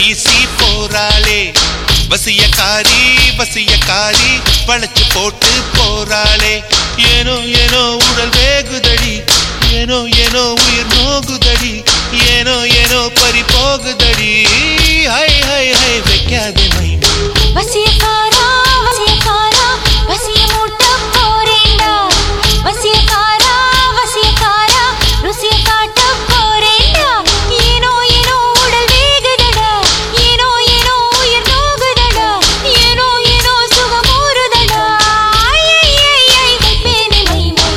வீசி போறாளே வசியக்காரி வசியக்காரி வளைச்சு போட்டு போறாளே ஏனோ ஏனோ உடல் வேகுதடி ஏனோ ஏனோ உயிர் நோகுதடி ஏனோ ஏனோ பறி போகுதடி ஹை ஹை ஹை வைக்காதே மைமா வசியக்காரா வசியக்காரா வசிய மூட்ட போறேண்டா வசியக்காரா வசியக்காரா ருசிய காட்ட போறேண்டா ஏனோ ஏனோ உடல் வேகுதடா ஏனோ ஏனோ உயிர் நோகுதடா ஏனோ ஏனோ சுகம் ஊறுதடா ஐ ஐ ஐ ஐ வைப்பேனே மை மை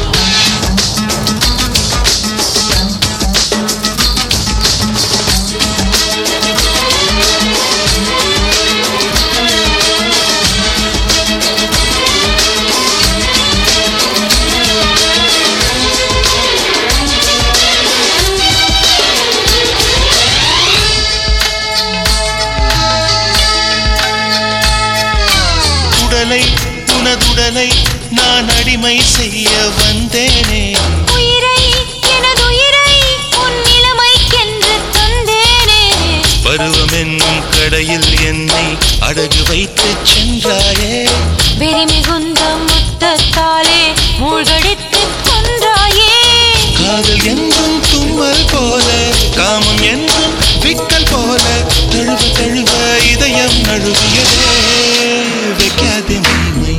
உடலை உனதுடலை நான் அடிமை செய்ய வந்தேனே உயிரை எனது உயிரை உன் நிலைமைக்கென்று தந்தேனே பருவம் என்னும் கடையில் என்னை அடகு வைத்து சென்றாயே வெறி மிகுந்த முத்தத்தாலே மூழ்கடித்து கொன்றாயே காதல் என்றும் தும்மல் போல காமம் என்றும் விக்கல் போல தழுவ தழுவ இதயம் நழுவியதே வைக்காதே மைமை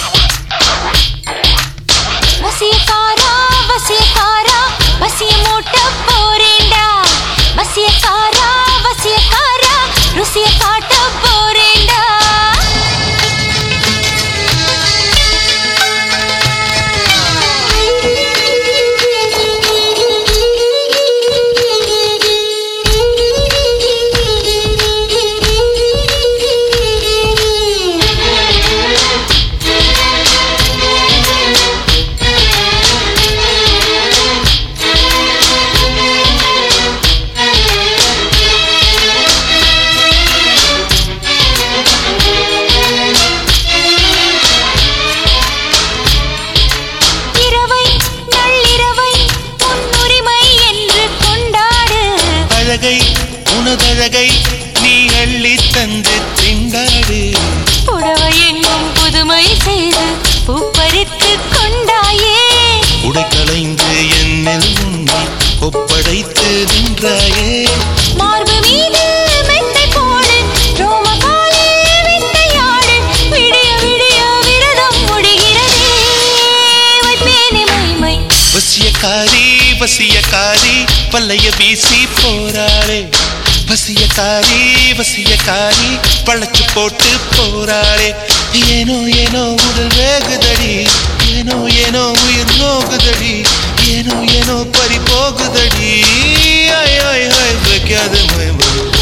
வசியக்காரா வசியக்காரா வசிய மூட்ட போறேண்டா வசியக்காரா வசியக்காரா ருசிய காட்ட போறேண்டா இரவை நள்ளிரவை உன் உரிமை என்று கொண்டாடு அழகை உனதழகை நீ அள்ளி தந்து திண்டாடு புடவை எங்கும் புதுமை செய்து பூப்பறித்து கொண்டாயே உடை களைந்து என்னில் உன்னை ஒப்படைத்து நின்றாயே மார்பு மீது மெத்தை போடு ரோமகாலே வித்தையாடு விடிய விடிய விரதம் முடிகிறதே வைப்பேனே மைமை வசியக்காரி வசியக்காரி பல்லைய வீசி போறாளே வசியக்காரி வசியக்காரி பழச்சு போட்டு போறாளே ஏனோ ஏனோ உடல் வேகுதடி ஏனோ ஏனோ உயிர் நோகுதடி ஏனோ ஏனோ பறி போகுதடி ஐ ஐ ஐ வைக்காது மயமா